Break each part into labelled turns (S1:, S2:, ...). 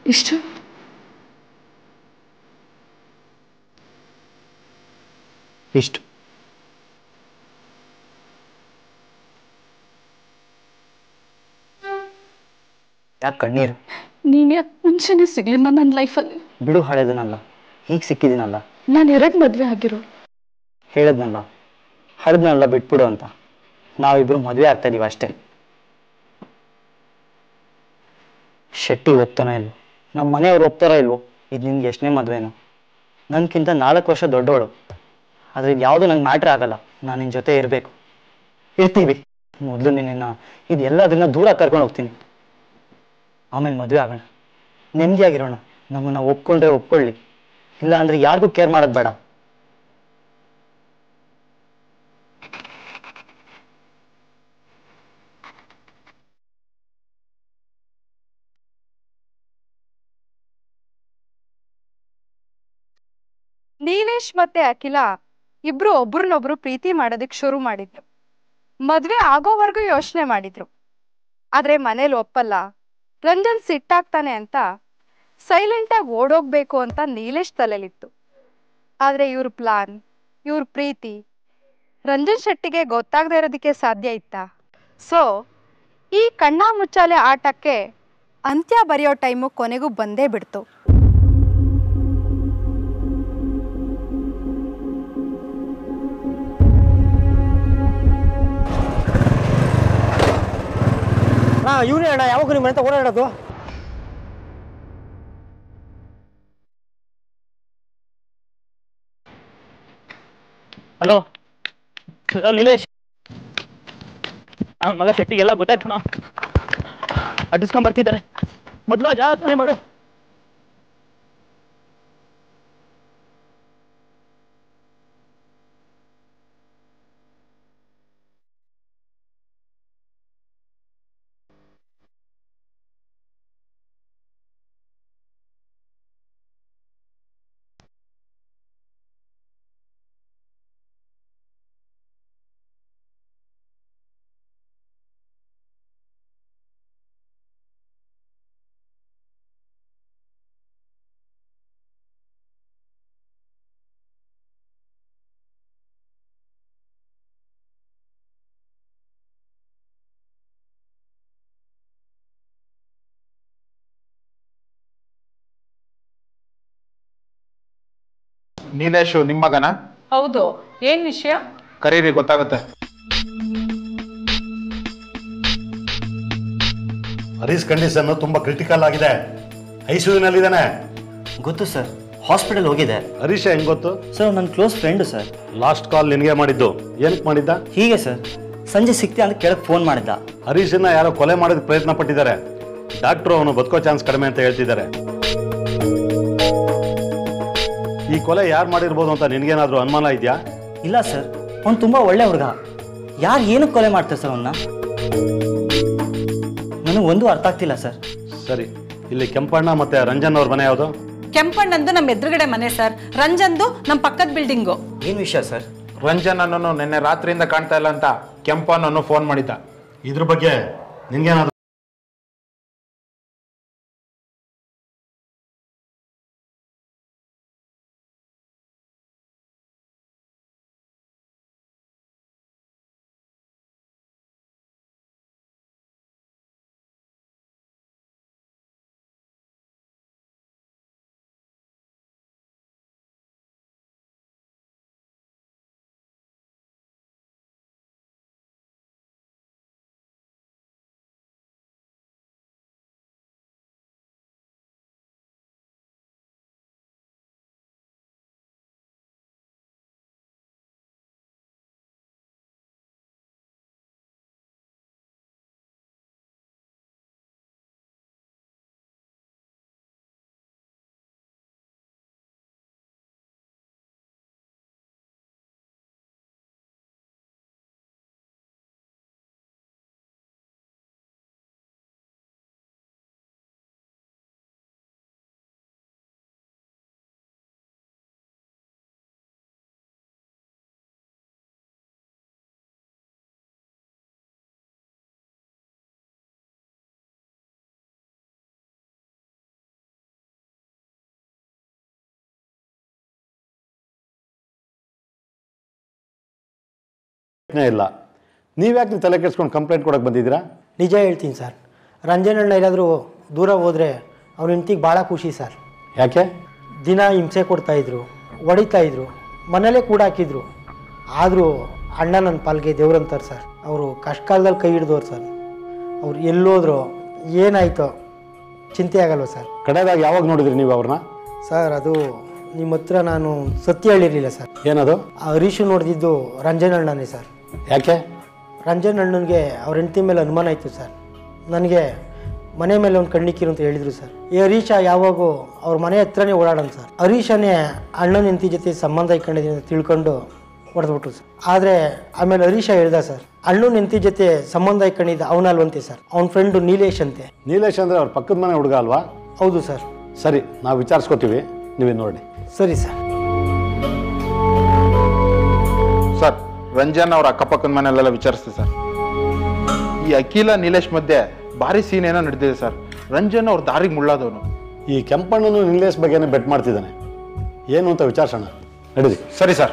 S1: ಇಷ್ಟು
S2: ಇಷ್ಟು ಯಾಕೆ ಕಣ್ಣೀರು
S1: ನೀನು ಯಾಕೆ ಮುಂಚೆನೇ ಸಿಗ್ಲಿಲ್ಲ ನನ್ನ ಲೈಫಲ್ಲಿ
S2: ಬಿಡು ಹಳೆದನಲ್ಲ ಹೀಗೆ ಸಿಕ್ಕಿದ್ದೀನಲ್ಲ
S1: ನಾನು ಎರಡು ಮದುವೆ ಆಗಿರೋ
S2: ಹೇಳಿದ್ನಲ್ಲ ಹಳೆದ್ನಲ್ಲ ಬಿಟ್ಬಿಡು ಅಂತ ನಾವಿಬ್ರು ಮದುವೆ ಆಗ್ತಾ ಇದೀವಿ ಅಷ್ಟೇ ಶೆಟ್ಟಿ ಒಪ್ತಾನೆ ಇಲ್ವೋ ನಮ್ಮ ಮನೆಯವ್ರು ಒಪ್ತಾರೋ ಇಲ್ವೋ ಇದು ನಿನ್ಗೆ ಎಷ್ಟನೇ ಮದುವೆನು ನನ್ಗಿಂತ ನಾಲ್ಕು ವರ್ಷ ದೊಡ್ಡವಳು ಆದರೆ ಇದು ಯಾವುದು ನಂಗೆ ಮ್ಯಾಟ್ರ್ ಆಗಲ್ಲ ನಾನು ನಿನ್ನ ಜೊತೆ ಇರಬೇಕು ಇರ್ತೀವಿ ಮೊದಲು ನಿನ್ನ ಇದು ಎಲ್ಲದನ್ನ ದೂರ ಕರ್ಕೊಂಡು ಹೋಗ್ತೀನಿ ಆಮೇಲೆ ಮದುವೆ ಆಗೋಣ ನೆಮ್ಮದಿಯಾಗಿರೋಣ ನಮ್ಮನ್ನ ಒಪ್ಕೊಂಡ್ರೆ ಒಪ್ಕೊಳ್ಳಿ ಇಲ್ಲ ಅಂದ್ರೆ ಯಾರಿಗೂ ಕೇರ್ ಮಾಡೋದು ಬೇಡ
S3: ನೀಲೇಶ್ ಮತ್ತೆ ಅಖಿಲ ಇಬ್ರು ಒಬ್ರನ್ನೊಬ್ರು ಪ್ರೀತಿ ಮಾಡೋದಕ್ ಶುರು ಮಾಡಿದ್ರು ಮದ್ವೆ ಆಗೋವರೆಗೂ ಯೋಚನೆ ಮಾಡಿದ್ರು ಆದ್ರೆ ಮನೇಲಿ ಒಪ್ಪಲ್ಲ ರಂಜನ್ ಸಿಟ್ಟಾಗ್ತಾನೆ ಅಂತ ಸೈಲೆಂಟ್ ಆಗಿ ಓಡೋಗ್ಬೇಕು ಅಂತ ನೀಲೇಶ್ ತಲೆಲಿತ್ತು ಆದ್ರೆ ಇವ್ರ ಪ್ಲಾನ್ ಇವ್ರ ಪ್ರೀತಿ ರಂಜನ್ ಶೆಟ್ಟಿಗೆ ಗೊತ್ತಾಗದೇ ಇರೋದಕ್ಕೆ ಸಾಧ್ಯ ಇತ್ತಾ ಸೊ ಈ ಕಣ್ಣ ಮುಚ್ಚಾಲೆ ಆಟಕ್ಕೆ ಅಂತ್ಯ ಬರೆಯೋ ಟೈಮು ಕೊನೆಗೂ ಬಂದೇ ಬಿಡ್ತು
S4: ಹಾ ಇವನೇ ಅಣ್ಣ ಯಾವಾಗ ನಿಮ್ಮ ಮನೆ ಓಡಾಡೋದು
S2: ಹಲೋ ಹಲೋ ನಿಲೇಶ್ ಅವ್ನ ಮಗ ಶೆಟ್ಟಿಗೆಲ್ಲ ಗೊತ್ತಾಯ್ತು ನಾವು ಅಡ್ಡಿಸ್ಕೊಂಡ್ ಬರ್ತಿದ್ದಾರೆ ಮೊದಲು ಜಾಸ್ತಿ ಮಾಡು
S5: ನೀಲೇಶು ನಿಮ್ಮ ಮಗನ
S6: ಹೌದು ಏನ್ ವಿಷಯ
S5: ಕರೀರಿ ಗೊತ್ತಾಗುತ್ತೆ
S7: ಹರೀಶ್ ಕಂಡೀಷನ್ ತುಂಬಾ ಕ್ರಿಟಿಕಲ್ ಆಗಿದೆ ಐಸಿಯುನಲ್ಲಿದ್ದಾನೆ
S2: ಗೊತ್ತು ಸರ್ ಹಾಸ್ಪಿಟಲ್ ಹೋಗಿದೆ
S7: ಹರೀಶ ಹೆಂಗ್ ಗೊತ್ತು
S2: ಸರ್ ನನ್ನ close friend sir
S7: last call ನಿನಗೆ ಮಾಡಿದ್ದು ಏನಕ್ಕೆ ಮಾಡಿದ್ದ
S2: ಹೀಗೆ ಸರ್ ಸಂಜೆ ಸಿಗ್ತೀಯ ಅಂತ ಕೇಳಕ್ ಫೋನ್ ಮಾಡಿದ್ದ
S7: ಹರೀಶನ್ನ ಯಾರೋ ಕೊಲೆ ಮಾಡೋದಕ್ಕೆ ಪ್ರಯತ್ನ ಪಟ್ಟಿದ್ದಾರೆ ಡಾಕ್ಟ್ರು ಅವನು ಬದುಕೋ ಚಾನ್ಸ್ ಕಡಿಮೆ ಅಂತ ಹೇಳ್ತಿದ್ದಾರೆ ಈ ಕೊಲೆ ಯಾರು ಮಾಡಿರ್ಬೋದು ಅಂತ ನಿನಗೇನಾದ್ರೂ ಅನುಮಾನ ಇದೆಯಾ
S2: ಇಲ್ಲ ಸರ್ ಅವ್ನು ತುಂಬಾ ಒಳ್ಳೆ ಹುಡುಗ ಯಾರು ಏನಕ್ಕೆ ಕೊಲೆ ಮಾಡ್ತಾರೆ ಸರ್ ಅವನ್ನ ನನಗೆ ಒಂದು ಅರ್ಥ ಆಗ್ತಿಲ್ಲ ಸರ್
S7: ಸರಿ ಇಲ್ಲಿ ಕೆಂಪಣ್ಣ ಮತ್ತೆ ರಂಜನ್ ಅವ್ರ ಮನೆ ಯಾವುದು
S6: ಕೆಂಪಣ್ಣಂದು ನಮ್ಮ ಎದುರುಗಡೆ ಮನೆ ಸರ್ ರಂಜನ್ದು ನಮ್ಮ ಪಕ್ಕದ ಬಿಲ್ಡಿಂಗು
S2: ಏನು ವಿಷಯ ಸರ್
S5: ರಂಜನ್ ಅನ್ನೋನು ನಿನ್ನೆ ರಾತ್ರಿಯಿಂದ ಕಾಣ್ತಾ ಇಲ್ಲ ಅಂತ ಕೆಂಪನನ್ನು ಫೋನ್ ಮಾಡಿದ್ದ
S7: ಇದ್ರ ಬಗ್ಗೆ ನಿನ್ಗೇನಾದ್ರೂ ಪ್ರಶ್ನೆ ಇಲ್ಲ ನೀವ್ಯಾಕೆ ನೀವು ತಲೆ ಕೆಡ್ಸ್ಕೊಂಡು ಕಂಪ್ಲೇಂಟ್ ಕೊಡಕ್ಕೆ ಬಂದಿದ್ದೀರಾ
S4: ನಿಜ ಹೇಳ್ತೀನಿ ಸರ್ ರಂಜನಣ್ಣ ಎಲ್ಲಾದರೂ ದೂರ ಹೋದರೆ ಅವ್ನ ಹೆಂಡ್ತಿಗೆ ಭಾಳ ಖುಷಿ ಸರ್
S7: ಯಾಕೆ
S4: ದಿನ ಹಿಂಸೆ ಕೊಡ್ತಾಯಿದ್ರು ಹೊಡಿತಾಯಿದ್ರು ಮನೇಲೇ ಕೂಡ ಹಾಕಿದ್ರು ಆದರೂ ಅಣ್ಣ ನನ್ನ ಪಾಲ್ಗೆ ದೇವ್ರಂತಾರೆ ಸರ್ ಅವರು ಕಷ್ಟ ಕಾಲದಲ್ಲಿ ಕೈ ಹಿಡ್ದವ್ರು ಸರ್ ಅವ್ರು ಎಲ್ಲೋದ್ರು ಏನಾಯ್ತೋ ಚಿಂತೆ ಆಗಲ್ವ ಸರ್
S7: ಕಡೆದಾಗ ಯಾವಾಗ ನೋಡಿದ್ರಿ ನೀವು ಅವ್ರನ್ನ
S4: ಸರ್ ಅದು ನಿಮ್ಮ ಹತ್ರ ನಾನು ಸತ್ಯ ಹೇಳಿರಲಿಲ್ಲ ಸರ್
S7: ಏನದು
S4: ಆ ಹರೀಶು ನೋಡಿದ್ದು ರಂಜನ್ ಅಣ್ಣನೇ ಸರ್
S7: ಯಾಕೆ
S4: ರಂಜನ್ ಅಣ್ಣನಿಗೆ ಅವ್ರ ಹೆಂಡತಿ ಮೇಲೆ ಅನುಮಾನ ಇತ್ತು ಸರ್ ನನಗೆ ಮನೆ ಮೇಲೆ ಒಂದು ಕಣ್ಣಿಕ್ಕಿರು ಅಂತ ಹೇಳಿದರು ಸರ್ ಈ ಹರೀಶ ಯಾವಾಗೂ ಅವ್ರ ಮನೆ ಹತ್ರನೇ ಓಡಾಡೋಣ ಸರ್ ಹರೀಶನೇ ಅಣ್ಣನ ಹೆಂಡತಿ ಜೊತೆ ಸಂಬಂಧ ಇಟ್ಕೊಂಡಿದ್ದೀನಿ ಅಂತ ತಿಳ್ಕೊಂಡು ಹೊಡೆದ್ಬಿಟ್ರು ಸರ್ ಆದರೆ ಆಮೇಲೆ ಹರೀಶ ಹೇಳ್ದ ಸರ್ ಅಣ್ಣನ ಹೆಂಡತಿ ಜೊತೆ ಸಂಬಂಧ ಇಟ್ಕೊಂಡಿದ್ದ ಅವನಲ್ವಂತೆ ಸರ್ ಅವನ ಫ್ರೆಂಡು ನೀಲೇಶ್ ಅಂತೆ
S7: ನೀಲೇಶ್ ಅಂದರೆ ಅವ್ರ ಪಕ್ಕದ ಮನೆ ಹುಡುಗ ಅಲ್ವಾ
S4: ಹೌದು ಸರ್
S7: ಸರಿ ನಾವು ವಿಚಾರಿಸ್ಕೋತೀವಿ ನೀವೇ ನೋಡಿ
S4: ಸರಿ ಸರ್
S5: ಸರ್ ರಂಜನ್ ಅವ್ರ ಅಕ್ಕಪಕ್ಕದ ಮನೆಯಲ್ಲೆಲ್ಲ ವಿಚಾರಿಸ್ತೀವಿ ಸರ್ ಈ ಅಖಿಲ ನೀಲೇಶ್ ಮಧ್ಯೆ ಭಾರಿ ಸೀನ್ ಏನೋ ನಡೆದಿದೆ ಸರ್ ರಂಜನ್ ಅವ್ರ ದಾರಿಗೆ ಮುಳ್ಳಾದವನು
S7: ಈ ಕೆಂಪಣ್ಣನು ನೀಲೇಶ್ ಬಗ್ಗೆನೇ ಬೆಟ್ ಮಾಡ್ತಿದ್ದಾನೆ ಏನು ಅಂತ ವಿಚಾರಿಸೋಣ ನಡೀರಿ
S5: ಸರಿ ಸರ್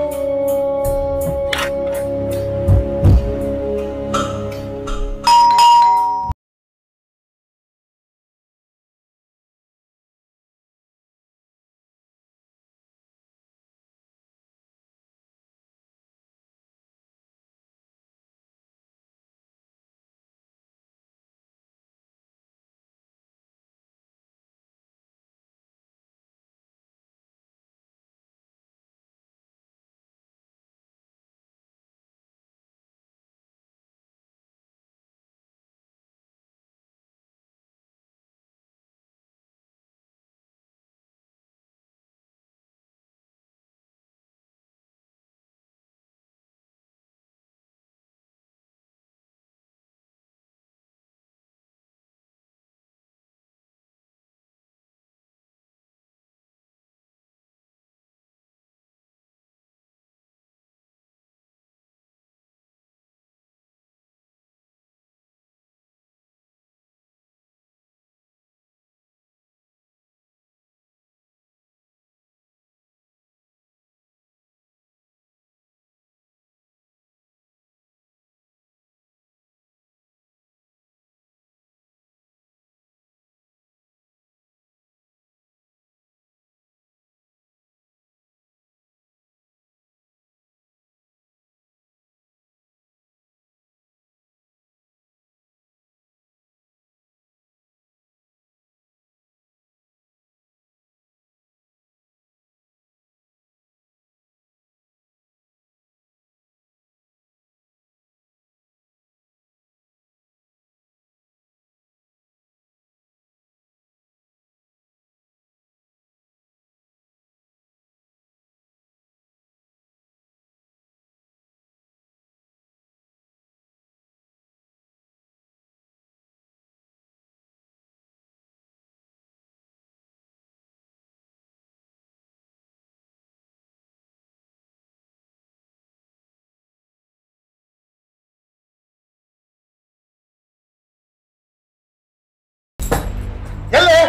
S7: ಎಲ್ಲೇ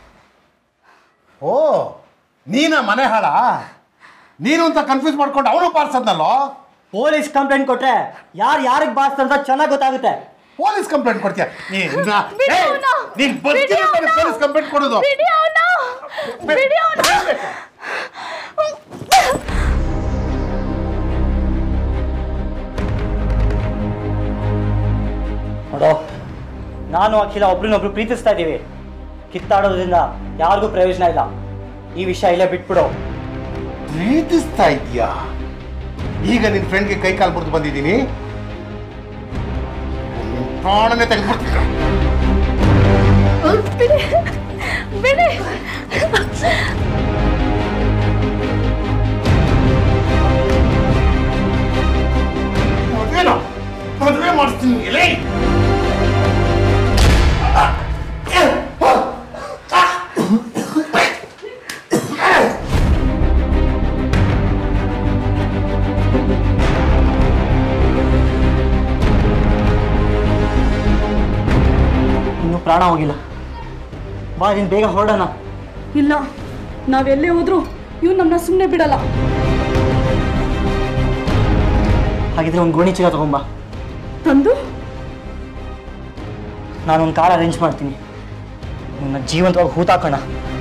S7: ಓ ನೀನ ಮನೆ ಹಾಳ ನೀನು ಅಂತ ಕನ್ಫ್ಯೂಸ್ ಮಾಡ್ಕೊಂಡು ಅವನು ಪಾರ್ಸದ್ನಲ್ಲೋ
S4: ಪೊಲೀಸ್ ಕಂಪ್ಲೇಂಟ್ ಕೊಟ್ಟರೆ ಯಾರು ಯಾರಿಗೆ ಬಾಸ್ ಅಂತ ಚೆನ್ನಾಗಿ ಗೊತ್ತಾಗುತ್ತೆ
S7: ಪೊಲೀಸ್ ಕಂಪ್ಲೇಂಟ್ ಕೊಡ್ತೀಯ ನೀನ್ ನೀನ್ ಪೊಲೀಸ್ ಕಂಪ್ಲೇಂಟ್ ಕೊಡೋದು
S2: ನೋಡೋ ನಾನು ಅಖಿಲ ಒಬ್ರನ್ನೊಬ್ರು ಪ್ರೀತಿಸ್ತಾ ಇದ್ದೀವಿ ಕಿತ್ತಾಡೋದ್ರಿಂದ ಯಾರಿಗೂ ಪ್ರಯೋಜನ ಇಲ್ಲ ಈ ವಿಷಯ ಇಲ್ಲೇ ಬಿಟ್ಬಿಡು
S7: ಪ್ರೀತಿಸ್ತಾ ಇದೀಯಾ ಈಗ ನಿನ್ ಫ್ರೆಂಡ್ಗೆ ಕೈ ಕಾಲು ಮುರಿದು ಬಂದಿದ್ದೀನಿ ನಿನ್ ಪ್ರಾಣನೇ ತೆಗೆದ್ಬಿಡ್ತೀನಿ
S1: ಬಿಡಿ
S7: ಮದ್ವೆನಾ ಮದ್ವೆ ಮಾಡಿಸ್ತೀನಿ ಎಲೇ
S2: ಇನ್ನು ಪ್ರಾಣ ಹೋಗಿಲ್ಲ ಬಾ ನೀನು ಬೇಗ ಹೊರಡೋಣ
S1: ಇಲ್ಲ ನಾವೆಲ್ಲೇ ಹೋದ್ರು ಇವ್ ನಮ್ಮನ್ನ ಸುಮ್ಮನೆ ಬಿಡಲ್ಲ
S2: ಹಾಗಿದ್ರೆ ಒಂದು ಗೋಣಿ ಚೀಲ ತಗೊಂಬಾ
S1: ತಂದು
S2: ನಾನೊಂದು ಕಾರ್ ಅರೇಂಜ್ ಮಾಡ್ತೀನಿ ನಿನ್ನ ಜೀವಂತವಾಗಿ ಹೂತಾಕೋಣ